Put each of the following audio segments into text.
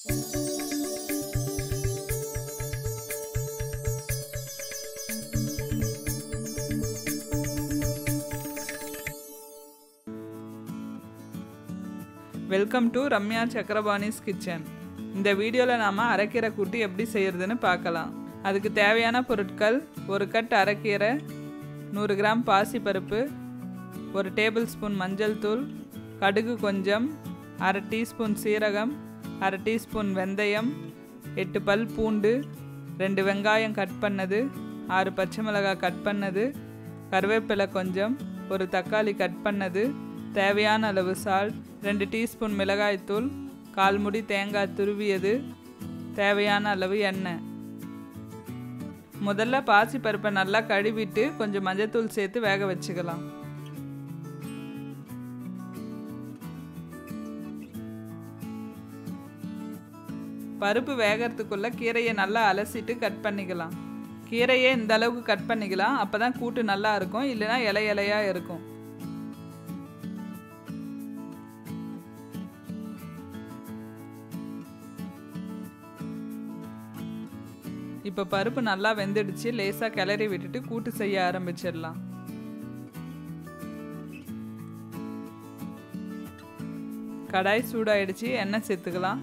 welcome to Ramya Chakrapani's kitchen இந்த வீடியோவில் நாம் அரைக்கீரை கூட்டு எப்படி செய்கிறதுன்னு பார்க்கலாம் அதுக்கு தேவையான பொருட்கள் ஒரு கட் அரைக்கீரை நூறு கிராம் பாசிப்பருப்பு ஒரு டேபிள் ஸ்பூன் மஞ்சள் தூள் கடுகு கொஞ்சம் அரை டீஸ்பூன் சீரகம் அரை டீஸ்பூன் வெந்தயம் எட்டு பல் பூண்டு ரெண்டு வெங்காயம் கட் பண்ணது ஆறு பச்சை மிளகாய் கட் பண்ணது கருவேப்பிலை கொஞ்சம் ஒரு தக்காளி கட் பண்ணது தேவையான அளவு சால்ட் ரெண்டு டீஸ்பூன் மிளகாய்த்தூள் கால் முடி தேங்காய் துருவியது தேவையான அளவு எண்ணெய் முதல்ல பாசி பருப்பை நல்லா கழுவிட்டு கொஞ்சம் மஞ்சத்தூள் சேர்த்து வேக வச்சுக்கலாம் பருப்பு வேகிறதுக்குள்ள கீரையை நல்லா அலசிட்டு கட் பண்ணிக்கலாம் கீரையை இந்த அளவுக்கு கட் பண்ணிக்கலாம் அப்போ தான் கூட்டு நல்லா இருக்கும் இல்லைன்னா இலை இலையாக இருக்கும் இப்போ பருப்பு நல்லா வெந்துடுச்சு லேசாக கிளறி விட்டுட்டு கூட்டு செய்ய ஆரம்பிச்சிடலாம் கடாய் சூடாயிடுச்சு எண்ணெய் சேர்த்துக்கலாம்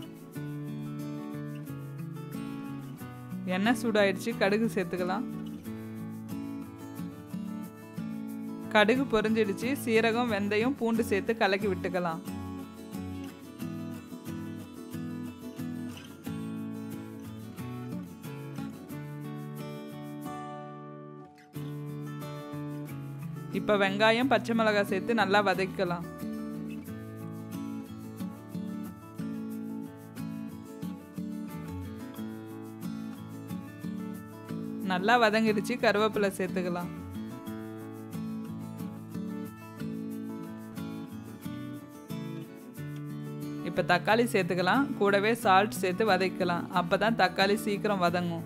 எண்ணெய் சூடாயிடுச்சு கடுகு சேர்த்துக்கலாம் கடுகு பொரிஞ்சிடுச்சு சீரகம் வெந்தயம் பூண்டு சேர்த்து கலக்கி விட்டுக்கலாம் இப்போ வெங்காயம் பச்சை மிளகாய் சேர்த்து நல்லா வதக்கலாம் நல்லா வதங்கிடுச்சு கருவேப்பிலை சேர்த்துக்கலாம் இப்போ தக்காளி சேர்த்துக்கலாம் கூடவே சால்ட் சேர்த்து வதக்கலாம் அப்போ தான் தக்காளி சீக்கிரம் வதங்கும்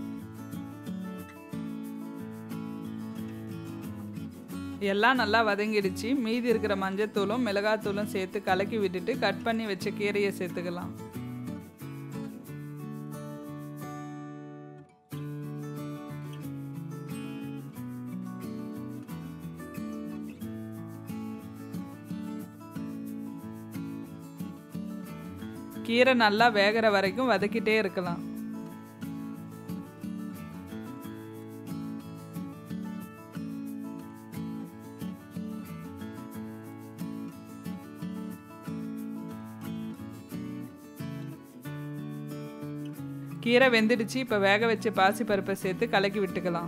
எல்லாம் நல்லா வதங்கிடுச்சு மீதி இருக்கிற மஞ்சத்தூளும் மிளகாத்தூளும் சேர்த்து கலக்கி விட்டுட்டு கட் பண்ணி வச்ச கீரையை சேர்த்துக்கலாம் கீரை நல்லா வேகிற வரைக்கும் வதக்கிட்டே இருக்கலாம் கீரை வெந்துடுச்சு இப்போ வேக வச்ச பாசி பருப்பை சேர்த்து கலக்கி விட்டுக்கலாம்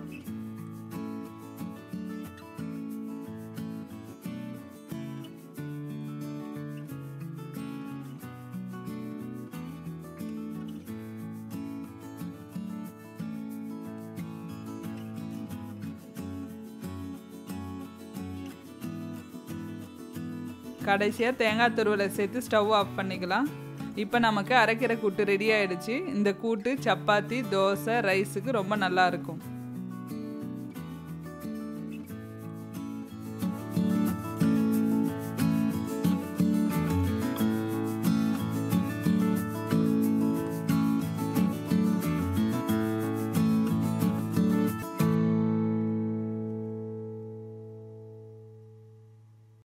கடைசியாக தேங்காய் துருவலை சேர்த்து ஸ்டவ் ஆஃப் பண்ணிக்கலாம் இப்போ நமக்கு அரைக்கிற கூட்டு ரெடி ஆயிடுச்சு இந்த கூட்டு சப்பாத்தி தோசை ரைஸுக்கு ரொம்ப நல்லா இருக்கும்